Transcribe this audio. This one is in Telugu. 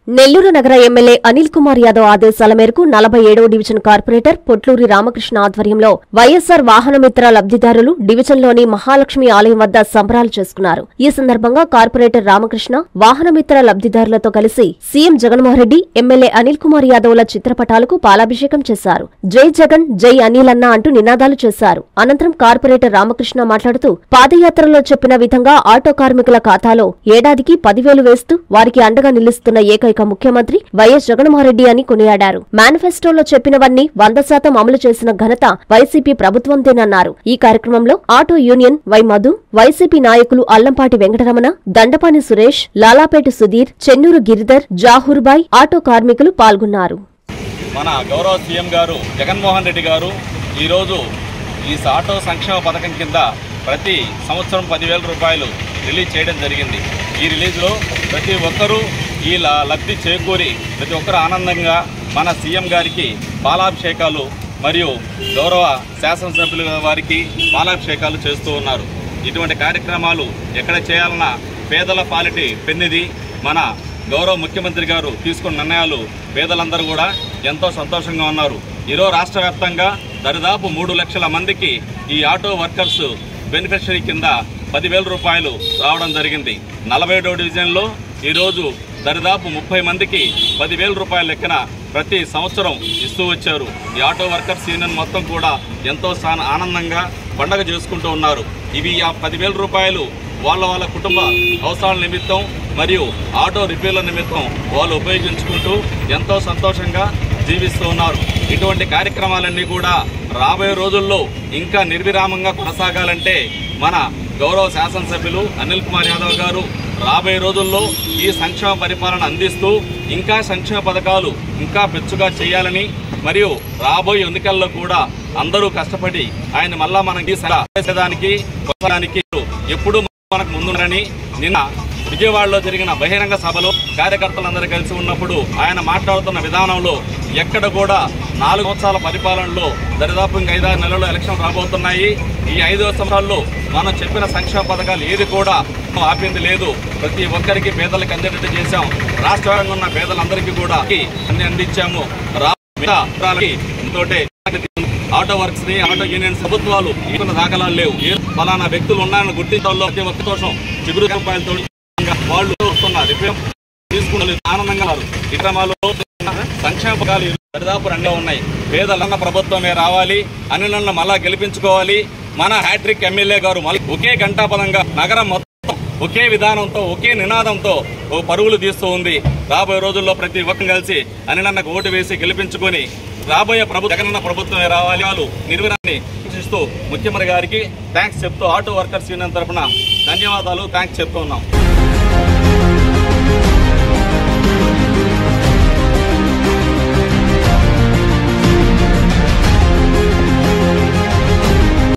నెల్లూరు నగర ఎమ్మెల్యే అనిల్ కుమార్ యాదవ్ ఆదేశాల మేరకు నలభై ఏడవ డివిజన్ కార్పొరేటర్ పొట్లూరి రామకృష్ణ ఆధ్వర్యంలో వైఎస్సార్ వాహనమిత్ర లబ్దిదారులు డివిజన్లోని మహాలక్ష్మి ఆలయం వద్ద సంబరాలు చేసుకున్నారు ఈ సందర్భంగా కార్పొరేటర్ రామకృష్ణ వాహనమిత్ర లబ్దిదారులతో కలిసి సీఎం జగన్మోహన్ రెడ్డి ఎమ్మెల్యే అనిల్ కుమార్ యాదవ్ల చిత్రపటాలకు పాలాభిషేకం చేశారు జై జగన్ జై అనిల్ అన్న అంటూ నినాదాలు చేశారు అనంతరం కార్పొరేటర్ రామకృష్ణ మాట్లాడుతూ పాదయాత్రలో చెప్పిన విధంగా ఆటో కార్మికుల ఖాతాలో ఏడాదికి పదివేలు వేస్తూ వారికి అండగా నిలుస్తున్న ఏకైక ముఖ్యమంత్రి వైఎస్ జగన్మోహన్రెడ్డి అని కొనియాడారు మేనిఫెస్టోలో చెప్పినవన్నీ వంద శాతం అమలు చేసిన ఘనత వైసీపీ ప్రభుత్వందేనన్నారు ఈ కార్యక్రమంలో auto union Y Madhu YCP నాయకులు అల్లంపాటి వెంకటరమణ దండపాని సురేష్ లాలాపేట సుధీర్ చెన్నూరు గిరిధర్ జాహూర్బాయ్ ఆటో కార్మికులు పాల్గొన్నారు మన గౌరవ సీఎం గారు జగన్మోహన్ రెడ్డి గారు ఈరోజు ఈ ఆటో సంక్షేమ పథకం కింద ప్రతి సంవత్సరం పదివేల రూపాయలు రిలీజ్ చేయడం జరిగింది ఈ రిలీజ్లో ప్రతి ఒక్కరూ ఈ ల- లబ్ధి చేకూరి ప్రతి ఒక్కరు ఆనందంగా మన సీఎం గారికి పాలాభిషేకాలు మరియు గౌరవ శాసనసభ్యుల వారికి పాలాభిషేకాలు చేస్తూ ఉన్నారు ఇటువంటి కార్యక్రమాలు ఎక్కడ చేయాలన్నా పేదల పాలిటి పెన్నిది మన గౌరవ ముఖ్యమంత్రి గారు తీసుకున్న నిర్ణయాలు పేదలందరూ కూడా ఎంతో సంతోషంగా ఉన్నారు ఈరోజు రాష్ట్ర వ్యాప్తంగా దరిదాపు మూడు లక్షల మందికి ఈ ఆటో వర్కర్స్ బెనిఫిషరీ కింద పదివేల రూపాయలు రావడం జరిగింది నలభై ఏడో డివిజన్లో ఈరోజు దరిదాపు ముప్పై మందికి పదివేల రూపాయల లెక్కన ప్రతి సంవత్సరం ఇస్తూ వచ్చారు ఈ ఆటో వర్కర్స్ యూనియన్ మొత్తం కూడా ఎంతో సాన- ఆనందంగా పండగ చేసుకుంటూ ఉన్నారు ఇవి ఆ పదివేల రూపాయలు వాళ్ళ వాళ్ళ కుటుంబ అవసరాల నిమిత్తం మరియు ఆటో రిపేర్ల నిమిత్తం వాళ్ళు ఉపయోగించుకుంటూ ఎంతో సంతోషంగా జీవిస్తూ ఉన్నారు ఇటువంటి కార్యక్రమాలన్నీ కూడా రాబోయే రోజుల్లో ఇంకా నిర్విరామంగా కొనసాగాలంటే మన గౌరవ శాసనసభ్యులు అనిల్ కుమార్ యాదవ్ గారు రాబోయే రోజుల్లో ఈ సంక్షేమ పరిపాలన అందిస్తూ ఇంకా సంక్షేమ పథకాలు ఇంకా పెచ్చుగా చేయాలని మరియు రాబోయే ఎన్నికల్లో కూడా అందరూ కష్టపడి ఆయన మళ్ళా మనకి చేసేదానికి కొనసాగడానికి ఎప్పుడు మనకు ముందుండని నిన్న విజయవాడలో జరిగిన బహిరంగ సభలో కార్యకర్తలందరూ కలిసి ఉన్నప్పుడు ఆయన మాట్లాడుతున్న విధానంలో ఎక్కడ కూడా నాలుగు సంవత్సరాల పరిపాలనలో దరిదాపు ఇంక ఐదారు నెలల్లో ఎలక్షన్ రాబోతున్నాయి ఈ ఐదు సంవత్సరాల్లో మనం చెప్పిన సంక్షేమ పథకాలు ఏది కూడా ఆపింది లేదు ప్రతి ఒక్కరికి పేదలకు అందేటట్టు చేశాం రాష్ట్ర వ్యాప్తంగా ఉన్న పేదలందరికీ కూడా అన్ని అందించాము రా- మిగతా రాష్ట్రాలకి తోటే ఆటో వర్క్స్ ని ఆటో యూనియన్స్ ప్రభుత్వాలు ఇస్తున్న దాఖలాలు లేవు ఏ ఫలానా వ్యక్తులు ఉన్నారని గుర్తించడంలో ప్రతి ఒక్క దోషం చిగురు రూపాయలతో వాళ్ళు వస్తున్నారు రిపేర్ తీసుకున్న ఆనందంగా ఉన్నారు ఈ క్రమాల్లో సంక్షేమ పథకాలు దరిదాపు రెండో ఉన్నాయి పేదలన్న ప్రభుత్వమే రావాలి అనిలన్న మళ్ళా గెలిపించుకోవాలి మన హ్యాట్రిక్ ఎమ్మెల్యే గారు మళ్ళీ ఒకే గంటాపదంగా నగరం మొత్తం ఒకే విధానంతో ఒకే నినాదంతో ఓ పరుగులు తీస్తూ ఉంది రాబోయే రోజుల్లో ప్రతి ఒక్కరు కలిసి అనిలన్నకు ఓటు వేసి గెలిపించుకొని రాబోయే ప్రభు జగనన్న ప్రభుత్వమే రావాలి వాళ్ళు నిర్విరాన్ని సూచిస్తూ ముఖ్యమంత్రి గారికి థ్యాంక్స్ చెప్తూ ఆటో వర్కర్స్ యూనియన్ తరఫున ధన్యవాదాలు థ్యాంక్స్ చెప్తూ ఉన్నాం